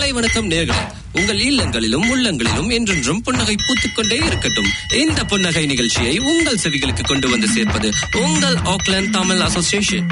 காலை வணக்கம் நேர்களே உங்கள் இல்லங்களிலும் உள்ளங்களிலும் என்றென்றும் புன்னகை பூத்துக்கொண்டே இருக்கட்டும் இந்த புன்னகை நிகழ்ச்சியை உங்கள் செவிகளுக்கு கொண்டு வந்து சேர்ப்பது உங்கள் Auckland Tamil association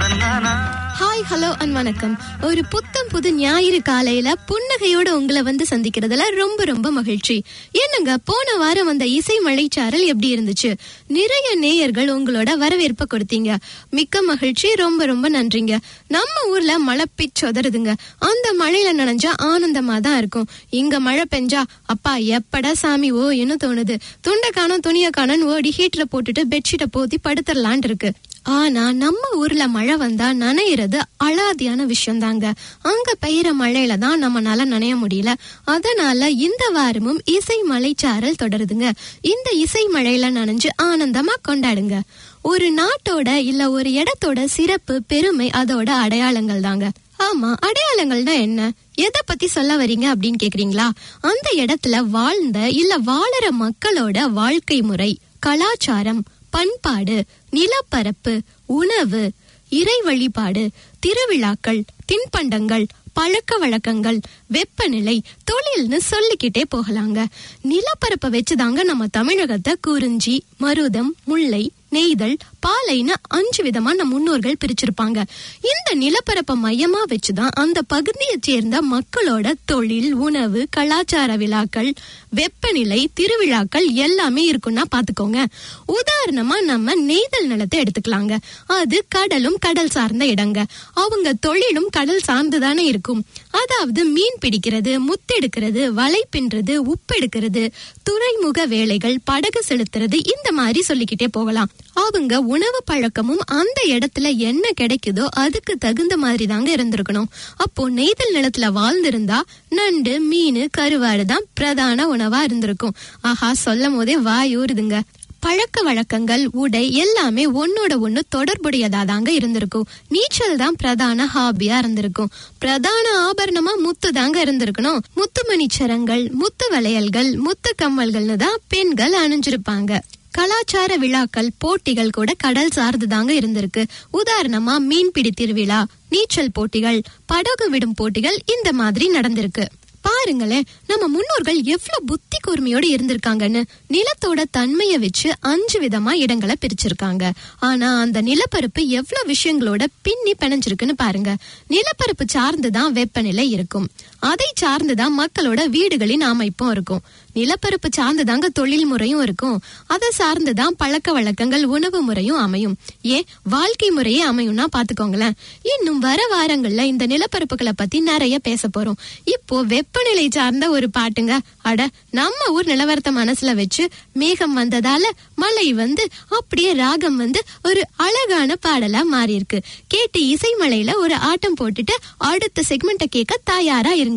hi hello and வணக்கம் ஒரு புத்தம் புது ஞாயிறு காலையில புன்னகையோட உங்களை வந்து சந்திக்கிறதுல ரொம்ப ரொம்ப மகிழ்ச்சி என்னங்க போன வாரம் வந்த இசை மழைச்சாரல் எப்படி இருந்துச்சு நிறைய நேயர்கள் உங்களோட வரவேற்பை கொடுத்தீங்க மிக்க மகிழ்ச்சி ரொம்ப ரொம்ப நன்றிங்க நம்ம ஊர்ல மழை பிச்சொதருதுங்க அந்த மழையில நனைஞ்சா ஆனந்தமா தான் இருக்கும் இங்க மழை பெஞ்சா அப்பா எப்படா சாமி ஓ என்ன தோணுது துண்டை காணும் துணியை காணும் ஓடி ஹீட்டரை போட்டுட்டு பெட்ஷீட்டை போத்தி படுத்துடலான் இருக்கு ஆனா நம்ம ஊர்ல மழை வந்தா நனையிறது அலாதியான விஷயம் தாங்க அங்க பெய்யற மழையில தான் நம்மனால நனைய முடியல அதனால இந்த வாரமும் இசை மலைச்சாரல் தொடருதுங்க இந்த இசை மழையில நனைஞ்சு ஆனந்தமா கொண்டாடுங்க ஒரு நாட்டோட இல்ல ஒரு இடத்தோட சிறப்பு பெருமை அதோட அடையாளங்கள் தாங்க ஆமா அடையாளங்கள்னா என்ன எதை பத்தி சொல்ல வரீங்க அப்படின்னு கேக்குறீங்களா அந்த இடத்துல வாழ்ந்த இல்ல வாழற மக்களோட வாழ்க்கை முறை கலாச்சாரம் பண்பாடு நிலப்பரப்பு உணவு இறை வழிபாடு திருவிழாக்கள் தின்பண்டங்கள் பழக்க வழக்கங்கள் வெப்பநிலை தொழில்னு சொல்லிக்கிட்டே போகலாங்க நிலப்பரப்பை வச்சுதாங்க நம்ம தமிழகத்தை குறிஞ்சி மருதம் முல்லை நெய்தல் பாலைன்னு அஞ்சு விதமா நம் முன்னோர்கள் பிரிச்சிருப்பாங்க இந்த நிலப்பரப்பை மையமா வச்சுதான் அந்த பகுதியை சேர்ந்த மக்களோட தொழில் உணவு கலாச்சார விழாக்கள் வெப்பநிலை திருவிழாக்கள் எல்லாமே இருக்குன்னா பாத்துக்கோங்க உதாரணமா நம்ம நெய்தல் நிலத்தை எடுத்துக்கலாங்க அது கடலும் கடல் சார்ந்த இடங்க அவங்க தொழிலும் கடல் சார்ந்துதானே இருக்கும் அதாவது மீன் பிடிக்கிறது முத்தெடுக்கிறது வலை பின்றது உப்பெடுக்கிறது துறைமுக வேலைகள் படகு செலுத்துறது இந்த மாதிரி சொல்லிக்கிட்டே போகலாம் அவங்க உணவு பழக்கமும் அந்த இடத்துல என்ன கிடைக்குதோ அதுக்கு தகுந்த மாதிரி தாங்க இருந்திருக்கணும் அப்போ நெய்தல் நிலத்துல வாழ்ந்திருந்தா நண்டு மீன் கருவாடு தான் பிரதான உணவா இருந்திருக்கும் ஆஹா சொல்லும் போதே வாய் ஊறுதுங்க பழக்க வழக்கங்கள் உடை எல்லாமே ஒன்னோட ஒண்ணு தொடர்புடையதா தாங்க இருந்திருக்கும் நீச்சல் தான் பிரதான ஹாபியா இருந்திருக்கும் பிரதான ஆபரணமா முத்து தாங்க இருந்திருக்கணும் முத்துமணி சரங்கள் முத்து வளையல்கள் முத்து கம்மல்கள்னு தான் பெண்கள் அணிஞ்சிருப்பாங்க கலாச்சார விழாக்கள் போட்டிகள் கூட கடல் சார்ந்து தாங்க இருந்திருக்கு உதாரணமா மீன்பிடி திருவிழா நீச்சல் போட்டிகள் படகு விடும் போட்டிகள் இந்த மாதிரி நடந்திருக்கு பாருங்களேன் நம்ம முன்னோர்கள் எவ்வளவு புத்தி கூர்மையோட இருந்திருக்காங்கன்னு நிலத்தோட தன்மையை வச்சு அஞ்சு விதமா இடங்களை பிரிச்சிருக்காங்க ஆனா அந்த நிலப்பரப்பு எவ்வளவு விஷயங்களோட பின்னி பிணைஞ்சிருக்குன்னு பாருங்க நிலப்பரப்பு சார்ந்துதான் வெப்பநிலை இருக்கும் அதை சார்ந்துதான் மக்களோட வீடுகளின் அமைப்பும் இருக்கும் நிலப்பரப்பு சார்ந்துதாங்க தொழில் முறையும் இருக்கும் அதை சார்ந்துதான் பழக்க வழக்கங்கள் உணவு முறையும் அமையும் ஏன் வாழ்க்கை முறையே அமையும்னா பாத்துக்கோங்களேன் இன்னும் வர வாரங்கள்ல இந்த நிலப்பரப்புகளை பத்தி நிறைய பேச போறோம் இப்போ வெப்பநிலை சார்ந்த ஒரு பாட்டுங்க அட நம்ம ஊர் நிலவரத்தை மனசுல வச்சு மேகம் வந்ததால மழை வந்து அப்படியே ராகம் வந்து ஒரு அழகான பாடலா மாறி இருக்கு கேட்டு இசை மலையில ஒரு ஆட்டம் போட்டுட்டு அடுத்த செக்மெண்ட்டை கேட்க தயாரா இருங்க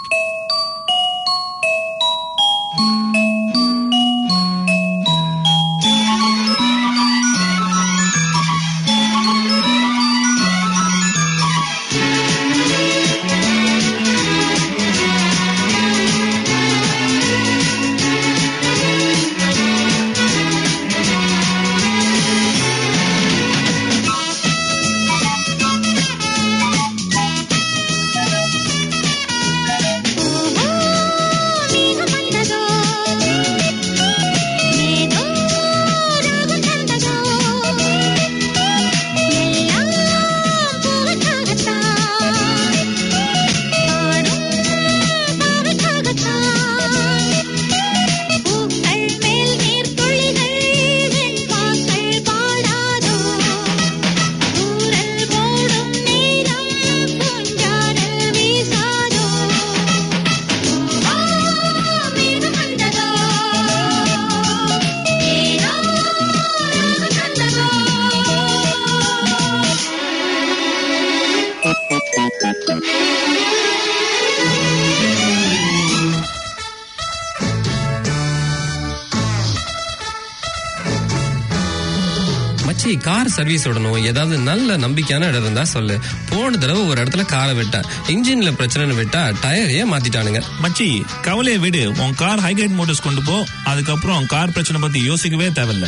மச்சி கார் சர்வீஸ் விடணும் ஏதாவது நல்ல நம்பிக்கையான இடம் இருந்தா சொல்லு போன தடவை ஒரு இடத்துல காரை விட்டேன் இன்ஜின்ல பிரச்சனைன்னு விட்டா டயரையே மாத்திட்டானுங்க மச்சி கவலையை விடு உன் கார் ஹைகிரேட் மோட்டர்ஸ் கொண்டு போ அதுக்கப்புறம் கார் பிரச்சனை பத்தி யோசிக்கவே தேவையில்ல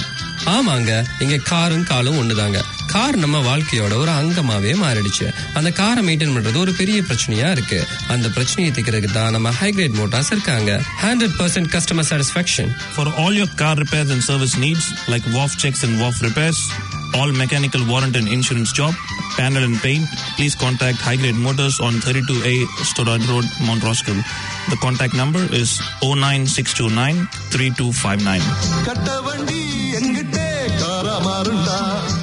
ஆமாங்க இங்க காரும் காலும் ஒண்ணுதாங்க கார் நம்ம வாழ்க்கையோட ஒரு அங்கமாவே மாறிடுச்சு அந்த காரை மெயின்டைன் பண்றது ஒரு பெரிய பிரச்சனையா இருக்கு அந்த பிரச்சனையை தீர்க்கிறதுக்கு தான் நம்ம ஹைகிரேட் மோட்டார்ஸ் இருக்காங்க hundred percent customer satisfaction For all your car repairs and service needs, like WAF checks and WAF repairs, all mechanical warrant and insurance job, panel and paint, please contact High Grade Motors on 32A Storad Road, Mount Roskill. The contact number is 09629 3259. கட்ட வண்டி எங்கிட்டே காரா மாறுண்டா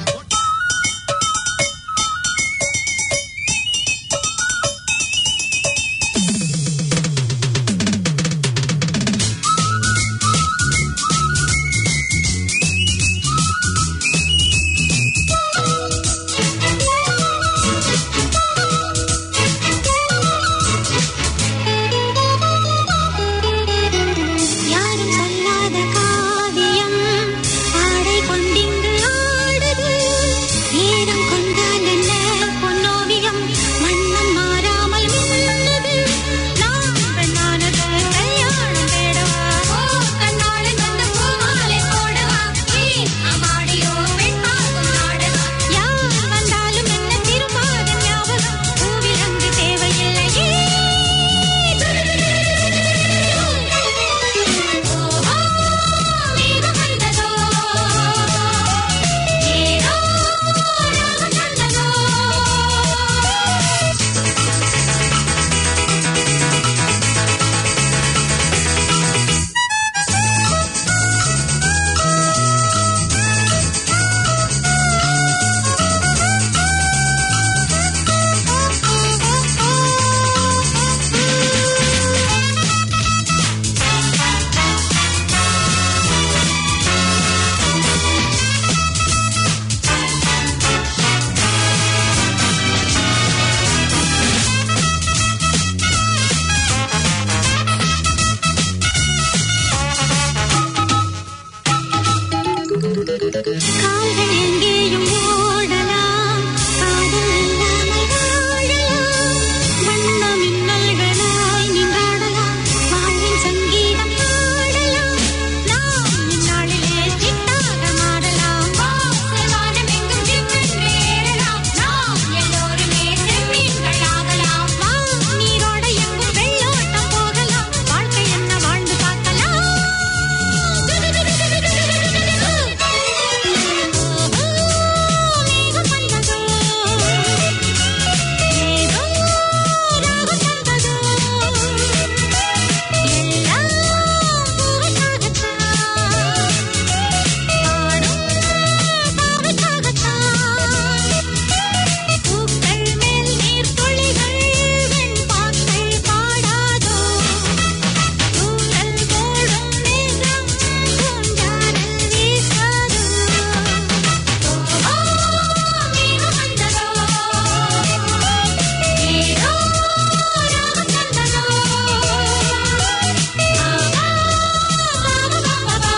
யாரும் சொல்லாத காவியம் ஆடை கொண்டிங்கு ஆடுது ஈரம் கொண்டால் என்ன பொன்னோவியம் வண்ணம் மாறாமல் மின்னுது நான் பெண்ணானது கல்யாணம் தேடவா ஓ கண்ணாளன் வந்த பூமாலை போடவா நீ அம்மாடியோ பெண் பார்க்கும் நாடகா யார் வந்தாலும் என்ன திரும்பாத ஞாபகம் பூவிலங்கு தேவையில்லையே கால்கள் எங்கேயும் ஓடலாம் காதல் இல்லாமல் வாழலாம் வண்ண மின்னல்களாய் நின்றாடலாம் வாழ்வின் சங்கீதம் பாடலாம் நாம் இந்நாளிலே சித்தாக மாடலாம் வாசவானம் எங்கும் சிற்றேறலாம் நாம் எல்லோருமே செம்மீன்கள் ஆகலாம் வா நீரோட எங்கும் வெள்ளோட்டம் போகலாம் வாழ்க்கை என்ன வாழ்ந்து பார்க்கலாம் பூக்கள் மேல் நீர் துளிகள் வெண்பாக்கள் பாடாதோ தூரல் போடும் மேகம் பூஞ்சாரல் வீசாதோ ஓ மேகம் வந்ததோ ஏதோ ராகம் தந்ததோ பாபா பாபா பாபா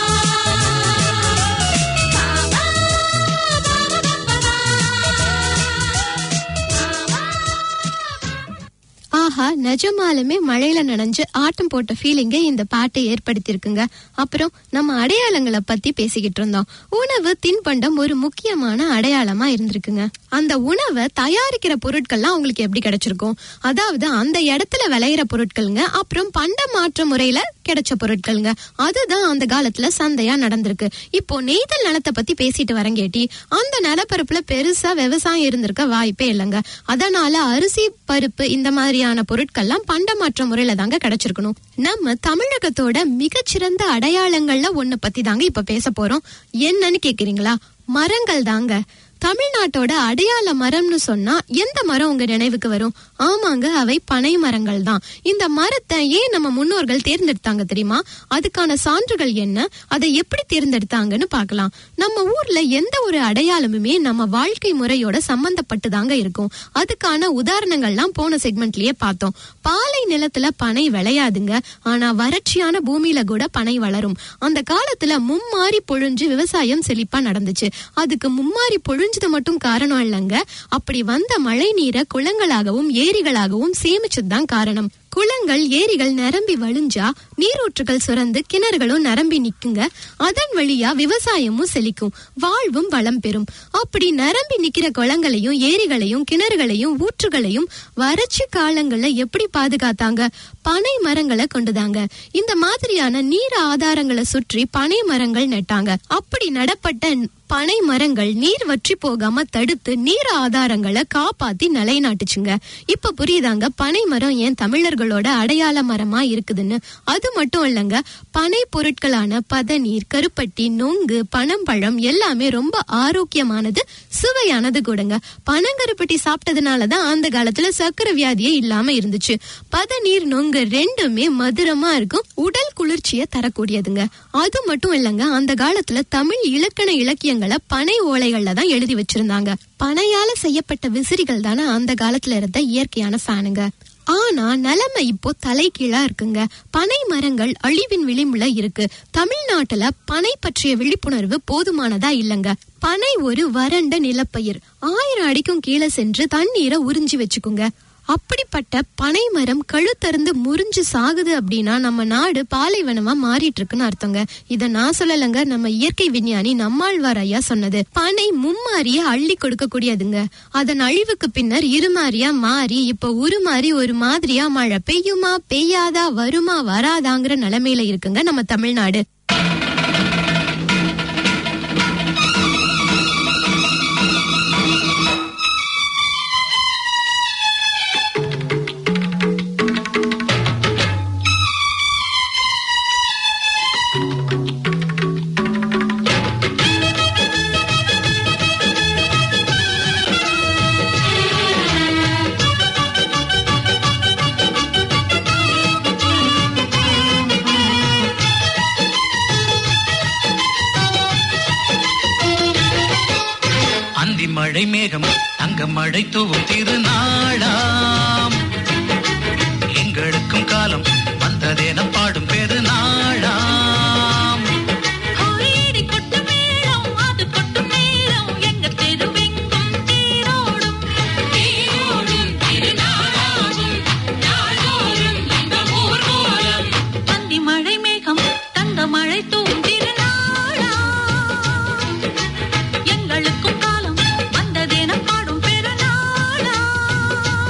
ஆஹா நிஜமாலுமே மழையில நனைஞ்சு ஆட்டம் போட்ட ஃபீலிங்கை இந்த பாட்டை ஏற்படுத்தியிருக்குங்க அப்புறம் நம்ம அடையாளங்களை பத்தி பேசிக்கிட்டு இருந்தோம் உணவு தின்பண்டம் ஒரு முக்கியமான அடையாளமா இருந்திருக்குங்க அந்த உணவை தயாரிக்கிற பொருட்கள்லாம் உங்களுக்கு எப்படி கிடைச்சிருக்கும் அதாவது அந்த இடத்துல விளையிற பொருட்களுங்க அப்புறம் பண்ட மாற்ற முறையில கிடைச்ச பொருட்களுங்க அதுதான் அந்த காலத்துல சந்தையா நடந்திருக்கு இப்போ நெய்தல் நிலத்தை பத்தி பேசிட்டு வரங்கேட்டி அந்த நிலப்பரப்புல பெருசா விவசாயம் இருந்திருக்க வாய்ப்பே இல்லைங்க அதனால அரிசி பருப்பு இந்த மாதிரியான பொருட்கள்லாம் பண்டமாற்ற முறையில தாங்க கிடைச்சிருக்கணும் நம்ம தமிழகத்தோட மிகச்சிறந்த அடையாளங்கள்ல ஒண்ணு பத்தி தாங்க இப்ப பேச போறோம் என்னன்னு கேக்குறீங்களா மரங்கள் தாங்க தமிழ்நாட்டோட அடையாள மரம்னு சொன்னா எந்த மரம் உங்க நினைவுக்கு வரும் ஆமாங்க அவை பனை மரங்கள் தான் இந்த மரத்தை ஏன் நம்ம முன்னோர்கள் தேர்ந்தெடுத்தாங்க தெரியுமா அதுக்கான சான்றுகள் என்ன அதை எப்படி தேர்ந்தெடுத்தாங்கன்னு பார்க்கலாம் நம்ம ஊர்ல எந்த ஒரு அடையாளமுமே நம்ம வாழ்க்கை முறையோட சம்பந்தப்பட்டு தாங்க இருக்கும் அதுக்கான உதாரணங்கள்லாம் போன செக்மெண்ட்லயே பார்த்தோம் பாலை நிலத்துல பனை விளையாதுங்க ஆனா வறட்சியான பூமியில கூட பனை வளரும் அந்த காலத்துல மும்மாரி பொழிஞ்சு விவசாயம் செழிப்பா நடந்துச்சு அதுக்கு மும்மாரி பொழிஞ்சது மட்டும் காரணம் இல்லைங்க அப்படி வந்த மழை நீரை குளங்களாகவும் ஏரிகளாகவும் சேமிச்சதுதான் காரணம் குளங்கள் ஏரிகள் நிரம்பி வழிஞ்சா நீரூற்றுகள் சுரந்து கிணறுகளும் நிரம்பி நிக்குங்க அதன் வழியா விவசாயமும் செழிக்கும் வாழ்வும் வளம் பெறும் அப்படி நிரம்பி நிக்கிற குளங்களையும் ஏரிகளையும் கிணறுகளையும் ஊற்றுகளையும் வறட்சி காலங்கள்ல எப்படி பாதுகாத்தாங்க பனை மரங்களை கொண்டுதாங்க இந்த மாதிரியான நீர் ஆதாரங்களை சுற்றி பனை மரங்கள் நட்டாங்க அப்படி நடப்பட்ட பனை மரங்கள் நீர் வற்றி போகாம தடுத்து நீர் ஆதாரங்களை காப்பாத்தி நிலைநாட்டுச்சுங்க இப்ப புரியுதாங்க பனை மரம் ஏன் தமிழர்களோட அடையாள மரமா இருக்குதுன்னு அது மட்டும் இல்லைங்க பனை பொருட்களான பதநீர் கருப்பட்டி நொங்கு பனம்பழம் எல்லாமே ரொம்ப ஆரோக்கியமானது சுவையானது கூடங்க பனங்கருப்பட்டி சாப்பிட்டதுனாலதான் அந்த காலத்துல சக்கரை வியாதியே இல்லாம இருந்துச்சு பதநீர் நொங்கு ரெண்டுமே மதுரமா இருக்கும் உடல் குளிர்ச்சியை தரக்கூடியதுங்க அது மட்டும் இல்லைங்க அந்த காலத்துல தமிழ் இலக்கண இலக்கியங்களை பனை ஓலைகள்ல தான் எழுதி வச்சிருந்தாங்க பனையால செய்யப்பட்ட விசிறிகள் தானே அந்த காலத்துல இருந்த இயற்கையான ஃபேனுங்க ஆனா நிலைமை இப்போ தலைகீழா இருக்குங்க பனை மரங்கள் அழிவின் விளிம்புல இருக்கு தமிழ்நாட்டுல பனை பற்றிய விழிப்புணர்வு போதுமானதா இல்லங்க பனை ஒரு வறண்ட நிலப்பயிர் ஆயிரம் அடிக்கும் கீழே சென்று தண்ணீரை உறிஞ்சி வச்சுக்குங்க அப்படிப்பட்ட பனை மரம் கழுத்தருந்து முறிஞ்சு சாகுது அப்படின்னா நம்ம நாடு பாலைவனமா மாறிட்டு இருக்குன்னு அர்த்தங்க இத நான் சொல்லலங்க நம்ம இயற்கை விஞ்ஞானி நம்மாழ்வார் ஐயா சொன்னது பனை மும்மாறிய அள்ளி கொடுக்கக்கூடியதுங்க அதன் அழிவுக்கு பின்னர் இருமாறியா மாறி இப்ப உருமாறி ஒரு மாதிரியா மழை பெய்யுமா பெய்யாதா வருமா வராதாங்கிற நிலைமையில இருக்குங்க நம்ம தமிழ்நாடு அந்தி மழை மேகம் தங்க மழை தூவும் திருநாளாம் எங்களுக்கும் காலம் வந்ததென பாடும் பெருநாளாம் ஹோரேடி கொட்டு மேளம் அது கொட்டு மேளம் எங்க தெருவெங்கும் தேரோடும் தேரோடும் திருநாளாகும் நாள்தோறும் இந்த ஊர்வலம் பந்தி மழை மேகம் தங்க மழை தூவும் திருநாளா எங்களுக்கும் காலம் வந்ததென பாடும் பெருநாளா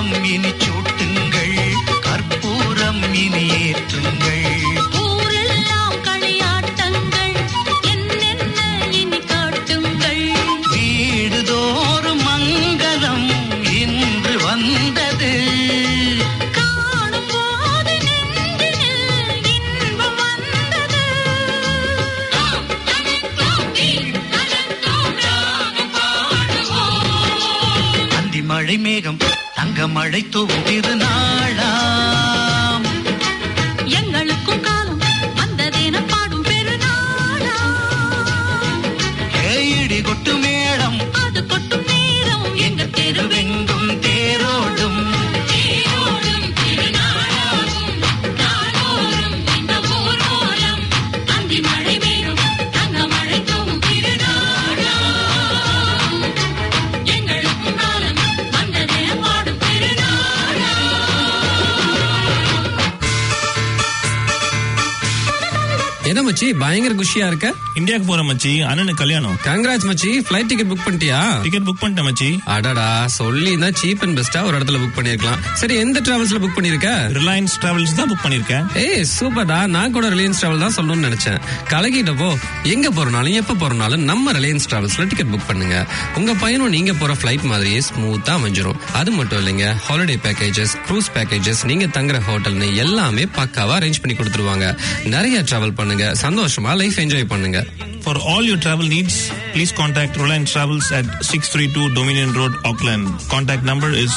கற்பூரம் இனி சூட்டுங்கள் கற்பூரம் இனி ஏற்றுங்கள் ஊரெல்லாம் களியாட்டங்கள் என்னென்ன இனி காட்டுங்கள் வீடுதோறும் மங்களம் இன்று வந்தது காணும் போது நெஞ்சினில் இன்பம் வந்தது அந்தி மழை மேகம் தங்க மழை தூவும் திருநாளாம் எங்களுக்கும் காலம் வந்ததென பாடும் பெருநாளா ஏடி கொட்டு மேளம் அது கொட்டும் நேரம் எங்க தெருவெங்கும் தெருவெங்கும் தேரோடும் தேரோடும் திருநாளாகும் நாளோறும் இந்த ஊர்வலம் அந்தி மழை மேகம் தங்க மழை தூவும் திருநாளா எங்களுக்கும் காலம் வந்ததென பாடும் பெருநாளா என்ன மச்சி பயங்கர குஷியா இருக்க இந்தியாவுக்கு போற மச்சி அண்ணனுக்கு கல்யாணம் கங்கராஜ் மச்சி ஃபிளைட் டிக்கெட் புக் பண்ணிட்டியா டிக்கெட் புக் பண்ணிட்டேன் மச்சி அடடா சொல்லி தான் சீப் அண்ட் பெஸ்டா ஒரு இடத்துல புக் பண்ணிருக்கலாம் சரி எந்த டிராவல்ஸ்ல புக் பண்ணிருக்க ரிலையன்ஸ் டிராவல்ஸ் தான் புக் பண்ணிருக்கேன் ஏய் சூப்பர்டா நான் கூட ரிலையன்ஸ் டிராவல் தான் சொல்லணும்னு நினைச்சேன் கலகிட்டப்போ எங்க போறனாலும் எப்ப போறனாலும் நம்ம ரிலையன்ஸ் டிராவல்ஸ்ல டிக்கெட் புக் பண்ணுங்க உங்க பயணம் நீங்க போற ஃபிளைட் மாதிரியே ஸ்மூத்தா அமைஞ்சிரும் அது மட்டும் இல்லைங்க ஹாலிடே பேக்கேஜஸ் க்ரூஸ் பேக்கேஜஸ் நீங்க தங்குற ஹோட்டல்னு எல்லாமே பக்காவா அரேஞ்ச் பண்ணி கொடுத்துருவாங்க நிறைய டிராவல் பண்ணுங்க சந்தோஷமா லைஃப் என்ஜாய் பண்ணுங்க For all your travel needs, please contact Reliance Travels at 632 Dominion Road, Auckland. Contact number is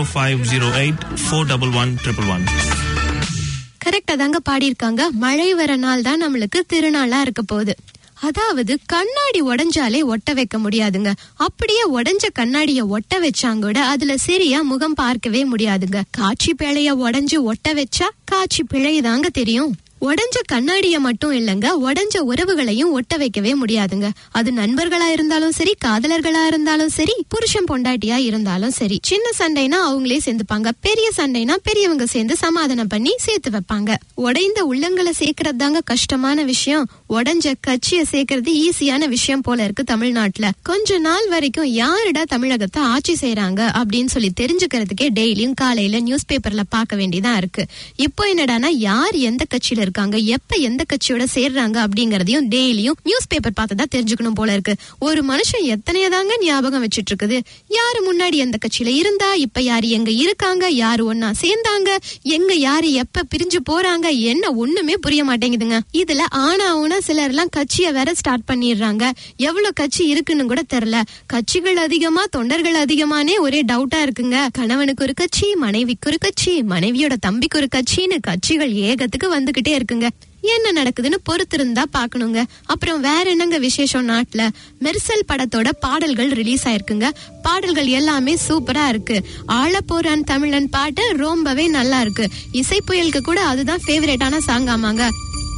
0508 411 111. கரெக்டா தாங்க பாடியிருக்காங்க மழை வர நாள் தான் நம்மளுக்கு திருநாளா இருக்க போகுது அதாவது கண்ணாடி உடைஞ்சாலே ஒட்ட வைக்க முடியாதுங்க அப்படியே உடைஞ்ச கண்ணாடிய ஒட்ட வச்சாங்க கூட அதுல சரியா முகம் பார்க்கவே முடியாதுங்க காட்சி பிழைய உடைஞ்சு ஒட்ட வச்சா காட்சி பிழை தாங்க தெரியும் உடைஞ்ச கண்ணாடிய மட்டும் இல்லைங்க உடைஞ்ச உறவுகளையும் ஒட்ட வைக்கவே முடியாதுங்க அது நண்பர்களா இருந்தாலும் சரி காதலர்களா இருந்தாலும் சரி புருஷன் பொண்டாட்டியா இருந்தாலும் சரி சின்ன சண்டைனா அவங்களே சேர்ந்துப்பாங்க பெரிய சண்டைனா பெரியவங்க சேர்ந்து சமாதானம் பண்ணி சேர்த்து வைப்பாங்க உடைந்த உள்ளங்களை சேர்க்கறது தாங்க கஷ்டமான விஷயம் உடைஞ்ச கட்சிய சேர்க்கறது ஈஸியான விஷயம் போல இருக்கு தமிழ்நாட்டுல கொஞ்ச நாள் வரைக்கும் யாருடா தமிழகத்தை ஆட்சி செய்யறாங்க அப்படின்னு சொல்லி தெரிஞ்சுக்கிறதுக்கே டெய்லியும் காலையில நியூஸ் பேப்பர்ல பார்க்க வேண்டியதா இருக்கு இப்போ என்னடானா யார் எந்த கட்சியில இருக்காங்க எப்ப எந்த கட்சியோட சேர்றாங்க அப்படிங்கறதையும் டெய்லியும் நியூஸ் பேப்பர் பார்த்து தான் தெரிஞ்சுக்கணும் போல இருக்கு ஒரு மனுஷன் எத்தனையதாங்க ஞாபகம் வச்சிட்டு இருக்குது யாரு முன்னாடி எந்த கட்சியில இருந்தா இப்ப யாரு எங்க இருக்காங்க யாரு ஒன்னா சேர்ந்தாங்க எங்க யாரு எப்ப பிரிஞ்சு போறாங்க என்ன ஒண்ணுமே புரிய மாட்டேங்குதுங்க இதுல ஆனா ஊனா சிலர் எல்லாம் கட்சிய வேற ஸ்டார்ட் பண்ணிடுறாங்க எவ்வளவு கட்சி இருக்குன்னு கூட தெரியல கட்சிகள் அதிகமா தொண்டர்கள் அதிகமானே ஒரே டவுட்டா இருக்குங்க கணவனுக்கு ஒரு கட்சி மனைவிக்கு ஒரு கட்சி மனைவியோட தம்பிக்கு ஒரு கட்சின்னு கட்சிகள் ஏகத்துக்கு வந்துகிட்டே இருக்குங்க என்ன நடக்குதுன்னு பொறுத்திருந்தா பாக்கணுங்க அப்புறம் வேற என்னங்க விசேஷம் நாட்டுல மெர்சல் படத்தோட பாடல்கள் ரிலீஸ் ஆயிருக்குங்க பாடல்கள் எல்லாமே சூப்பரா இருக்கு ஆள போறான் தமிழன் பாட்டு ரொம்பவே நல்லா இருக்கு இசை புயலுக்கு கூட அதுதான் ஃபேவரட்டான சாங் ஆமாங்க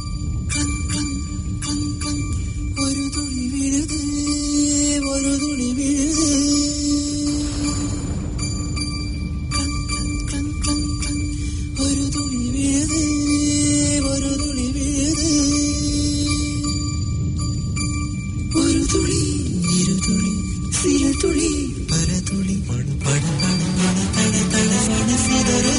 ஒரு துளி விழுது ஒரு துளி விழுது கண், கண், கண், கண், கண். ஒரு துளி விழுது ஒரு துளி விழுது ஒரு துளி இரு துளி சில துளி பல துளி படு படு படு படு தட தட மன சிதறு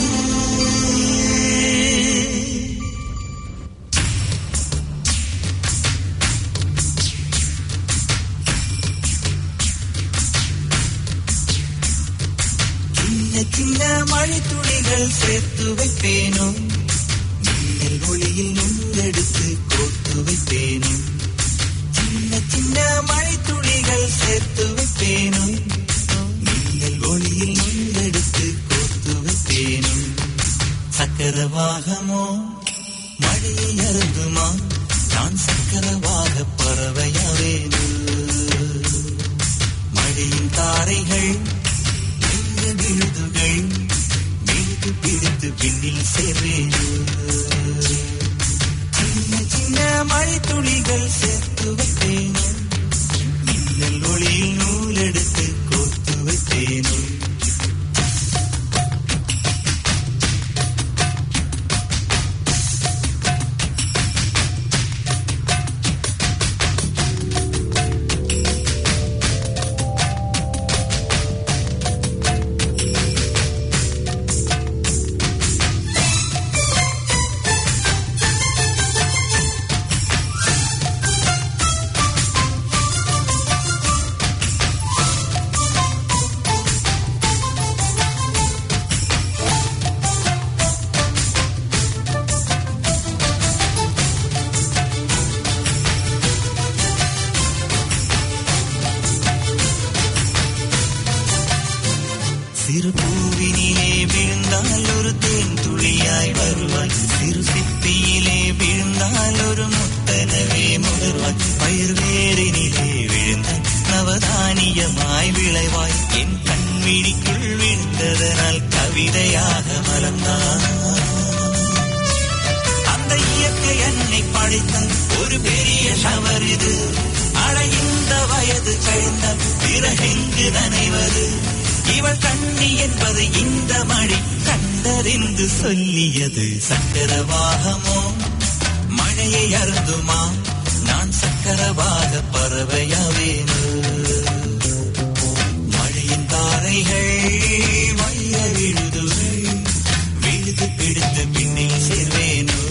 சின்ன சின்ன மழை துளிகள் சேர்த்து வைப்பேனோ மின்னல் ஒளியில் நுண்ணெடுத்து கோர்த்து வைப்பேனோ சின்ன சின்ன மழை துளிகள் சேர்த்து வைப்பேனோ மின்னல் ஒளியில் நுண்ணெடுத்து கோர்த்து வைப்பேனோ சக்கரவாகமோ மழையை அருந்துமா நான் சக்கரவாக பறவையாவேனோ மழையின் தாரைகள் மெல்ல விழுதுகள் மீது பிடித்து பின்னில் சேர்வேனோ சின்ன சின்ன மழை துளிகள் சேர்த்து வைத்தேனோ மின்னல் ஒளியில் நூலெடுத்து கோர்த்து வைத்தேனோ சிறு பூவினிலே விழுந்தால் ஒரு தேன் துளியாய் வருவாய் சிறு சிப்பியிலே விழுந்தால் ஒரு முத்தனவே முகர்வாய் பயிர் வேரினிலே விழுந்தால் நவதானியமாய் விளைவாய் என் கண்விழிக்குள் விழுந்ததனால் கவிதையாக மலர்ந்தான் அந்த இயற்கை என்னை படைத்த ஒரு பெரிய ஷவர் இது அட இந்த வயது கழிந்த பிறகெங்கு நனைவது இவள் கண்ணி என்பது இந்த மழை கண்டறிந்து சொல்லியது சக்கரவாகமோ மழையை அருந்துமா நான் சக்கரவாக பறவையாவேனோ மழையின் தாரைகள் வைர விழுதுகள் விழுது பிடித்து பின்னில் சேர்வேனோ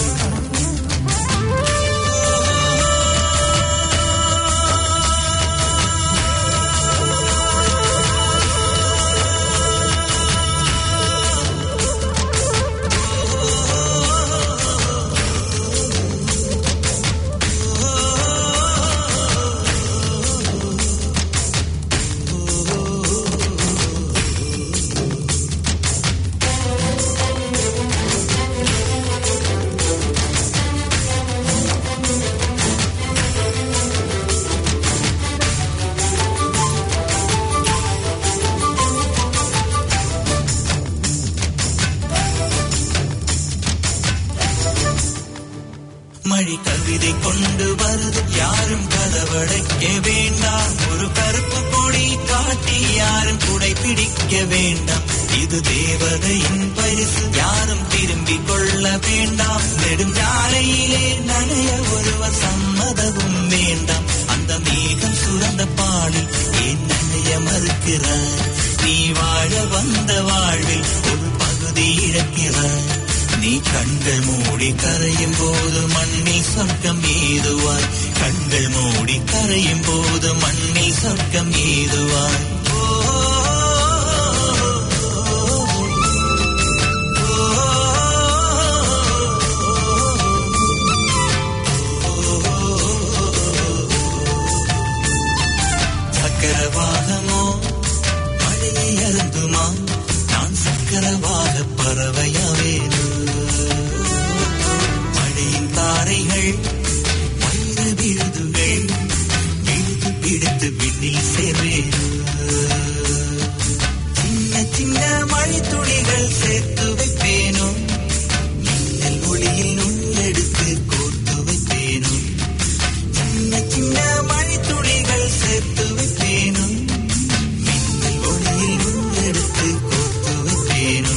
மழை கவிதை கொண்டு வருது யாரும் கதவடைக்க வேண்டாம் ஒரு கருப்பு கொடி காட்டி யாரும் குடை பிடிக்க வேண்டாம் இது தேவதையின் பரிசு யாரும் திரும்பிக் கொள்ள வேண்டாம் நெடுஞ்சாலையிலே நனைய ஒருவர் சம்மதமும் வேண்டாம் அந்த மேகம் சுரந்த பாலில் ஏன் நனைய மறுக்கிறார் நீ வாழ வந்த வாழ்வில் ஒரு பகுதி இழக்கிறார் நீ கண்கள் மூடி கரையும் போது மண்ணில் சொர்க்கம் ஏதுவாய் கண்கள் மூடி கரையும் போது மண்ணில் சொர்க்கம் ஏதுவாய் ஓ, சக்கரவாகமோ மழையை அருந்துமா நான் சக்கரவாக பறவையாவேனோ மழையின் தாரைகள் வைர விழுதுகள் விழுது பிடித்து விண்ணில் சேர்வேனோ சின்ன சின்ன மழை துளிகள் சேர்த்து வைப்பேனோ மின்னல் ஒளியில் நுண்ணெடுத்து கோர்த்து வைப்பேனோ சின்ன சின்ன மழை துளிகள் சேர்த்து வைப்பேனோ மின்னல் ஒளியில் நுண்ணெடுத்து கோர்த்து வைப்பேனோ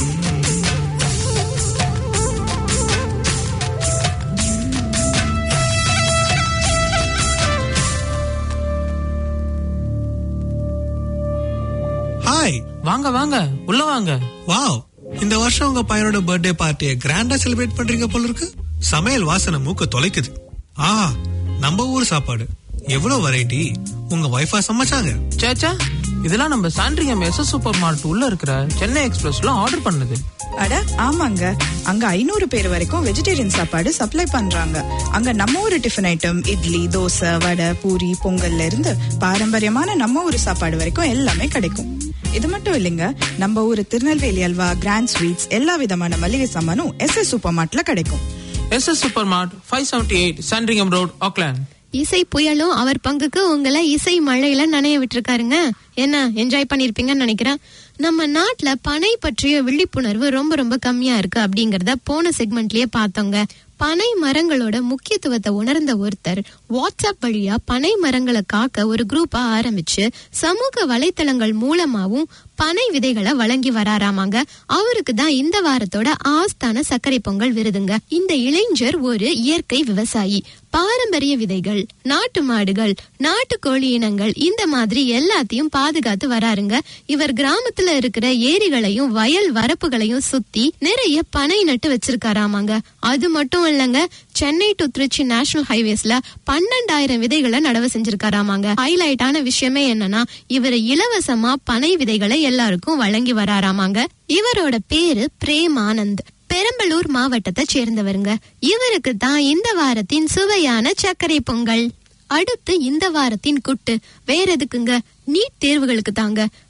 ஹாய் வாங்க வாங்க உள்ள வாங்க வாவ் இந்த வருஷம் உங்க பையனோட பர்த்டே பார்ட்டியை கிராண்டா செலிப்ரேட் பண்றீங்க போல இருக்கு சமையல் வாசனை மூக்க தொலைக்குது ஆ நம்ம ஊர் சாப்பாடு எவ்வளவு வெரைட்டி உங்க வைஃபா சமைச்சாங்க சேச்சா இதெல்லாம் நம்ம சாண்ட்ரியம் எஸ் சூப்பர் மார்ட் உள்ள இருக்கிற சென்னை எக்ஸ்பிரஸ்ல ஆர்டர் பண்ணது அட ஆமாங்க அங்க ஐநூறு பேர் வரைக்கும் வெஜிடேரியன் சாப்பாடு சப்ளை பண்றாங்க அங்க நம்ம ஊரு டிஃபன் ஐட்டம் இட்லி தோசை வடை பூரி பொங்கல்ல இருந்து பாரம்பரியமான நம்ம ஊரு சாப்பாடு வரைக்கும் எல்லாமே கிடைக்கும் இது மட்டும் இல்லைங்க நம்ம ஊரு திருநெல்வேலி அல்வா கிராண்ட் ஸ்வீட்ஸ் எல்லா விதமான மளிகை சாமானும் எஸ் எஸ் சூப்பர் மார்ட்ல கிடைக்கும் S S super mart five seventy eight Sandringham road Auckland இசை புயலும் அவர் பங்குக்கு உங்களை இசை மழையில நனைய விட்டுருக்காருங்க என்ன என்ஜாய் பண்ணிருப்பீங்கன்னு நினைக்கிறேன் நம்ம நாட்டுல பனை பற்றிய விழிப்புணர்வு ரொம்ப ரொம்ப கம்மியா இருக்கு அப்படிங்கறத போன செக்மெண்ட்லயே பார்த்தோங்க பனை மரங்களோட முக்கியத்துவத்தை உணர்ந்த ஒருத்தர் வாட்ஸ்அப் வழியா பனை மரங்களை காக்க ஒரு குரூப்பா ஆரம்பிச்சு சமூக வலைத்தளங்கள் மூலமாவும் பனை விதைகளை வழங்கி வராராமாங்க அவருக்கு தான் இந்த வாரத்தோட ஆஸ்தான சர்க்கரை பொங்கல் விருதுங்க இந்த இளைஞர் ஒரு இயற்கை விவசாயி பாரம்பரிய விதைகள் நாட்டு மாடுகள் நாட்டுக்கோழி இனங்கள் இந்த மாதிரி எல்லாத்தையும் பாதுகாத்து வராருங்க இவர் கிராமத்துல இருக்கிற ஏரிகளையும் வயல் வரப்புகளையும் சுத்தி நிறைய பனை நட்டு வச்சிருக்காராமாங்க அது மட்டும் இல்லங்க சென்னை டு திருச்சி நேஷனல் ஹைவேஸ்ல பன்னெண்டாயிரம் விதைகளை நடவு செஞ்சிருக்காராமாங்க ஹைலைட்டான விஷயமே என்னன்னா இவர் இலவசமா பனை விதைகளை எல்லாருக்கும் வழங்கி வராராமாங்க இவரோட பேரு பிரேமானந்த் பெரம்பலூர் மாவட்டத்தை சேர்ந்தவருங்க இவருக்கு தான் இந்த வாரத்தின் சுவையான சர்க்கரை பொங்கல் அடுத்து இந்த வாரத்தின் குட்டு வேற எதுக்குங்க நீட் தேர்வுகளுக்கு தாங்க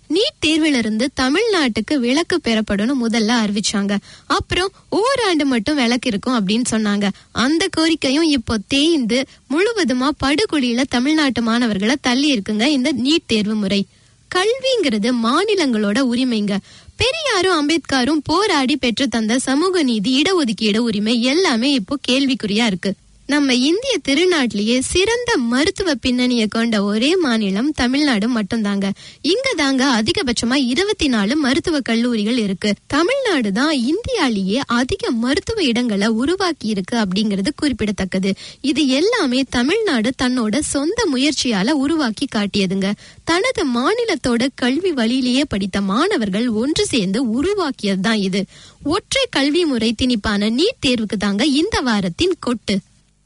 நீட் தேர்வுல இருந்து தமிழ்நாட்டுக்கு விலக்கு பெறப்படும் முதல்ல அறிவிச்சாங்க அப்புறம் ஓராண்டு மட்டும் விலக்கு இருக்கும் அப்படின்னு சொன்னாங்க அந்த கோரிக்கையும் இப்போ தேய்ந்து முழுவதுமா படுகொலியில தமிழ்நாட்டு மாணவர்களை தள்ளி இருக்குங்க இந்த நீட் தேர்வு முறை கல்விங்கிறது மாநிலங்களோட உரிமைங்க பெரியாரும் அம்பேத்கரும் போராடி பெற்று தந்த சமூக நீதி இடஒதுக்கீடு உரிமை எல்லாமே இப்போ கேள்விக்குறியா இருக்கு நம்ம இந்திய திருநாட்டிலேயே சிறந்த மருத்துவ பின்னணியை கொண்ட ஒரே மாநிலம் தமிழ்நாடு மட்டும்தாங்க இங்க தாங்க அதிகபட்சமா இருபத்தி நாலு மருத்துவ கல்லூரிகள் இருக்கு தமிழ்நாடு தான் இந்தியாலேயே அதிக மருத்துவ இடங்களை உருவாக்கி இருக்கு அப்படிங்கிறது குறிப்பிடத்தக்கது இது எல்லாமே தமிழ்நாடு தன்னோட சொந்த முயற்சியால உருவாக்கி காட்டியதுங்க தனது மாநிலத்தோட கல்வி வழியிலேயே படித்த மாணவர்கள் ஒன்று சேர்ந்து உருவாக்கியது தான் இது ஒற்றை கல்வி முறை திணிப்பான நீட் தேர்வுக்கு தாங்க இந்த வாரத்தின் கொட்டு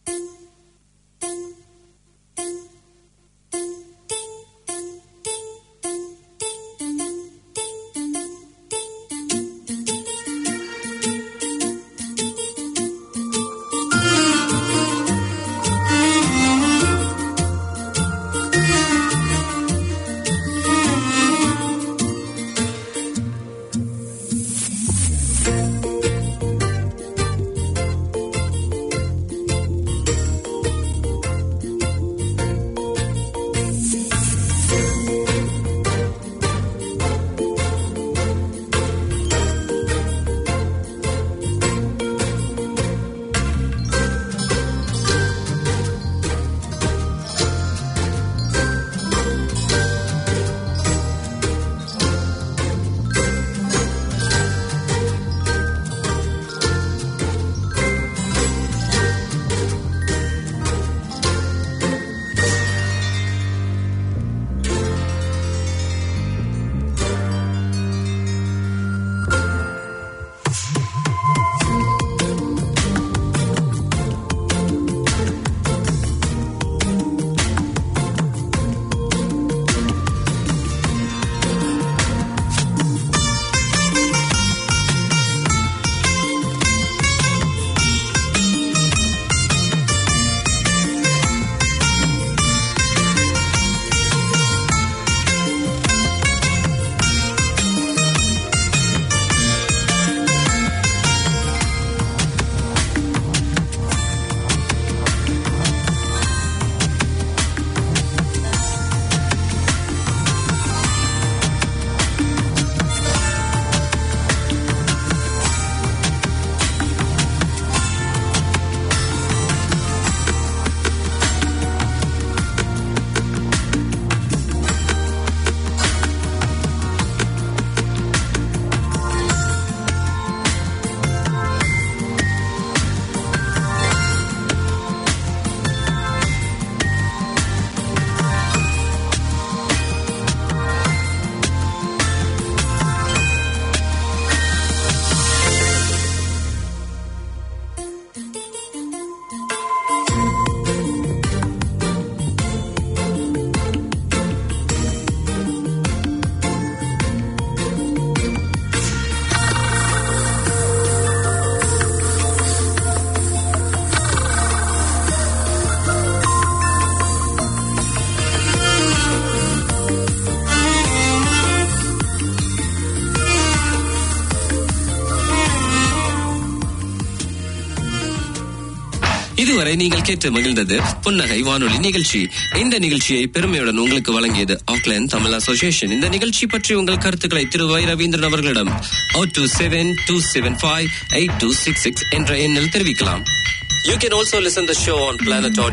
இதுவரை நீங்கள் கேட்டு மகிழ்ந்தது புன்னகை வானொலி நிகழ்ச்சி இந்த நிகழ்ச்சியை பெருமையுடன் உங்களுக்கு வழங்கியது ஆக்லாந்து தமிழ் அசோசியேஷன் இந்த நிகழ்ச்சி பற்றி உங்கள் கருத்துக்களை திரு வை ரவீந்திரன் அவர்களிடம் oh two seven two seven five eight two six six என்ற எண்ணில் தெரிவிக்கலாம் You can also listen the show on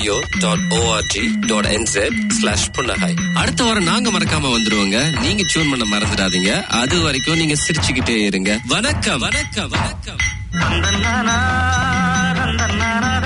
planetaudio.org.nz slash புன்னகை அடுத்த வாரம் நாங்க மறக்காம வந்துருவோங்க நீங்க டியூன் பண்ண மறந்துடாதீங்க அது வரைக்கும் நீங்க சிரிச்சுக்கிட்டே இருங்க வணக்கம் வணக்கம் வணக்கம் நந்தனானா, நந்தனானா,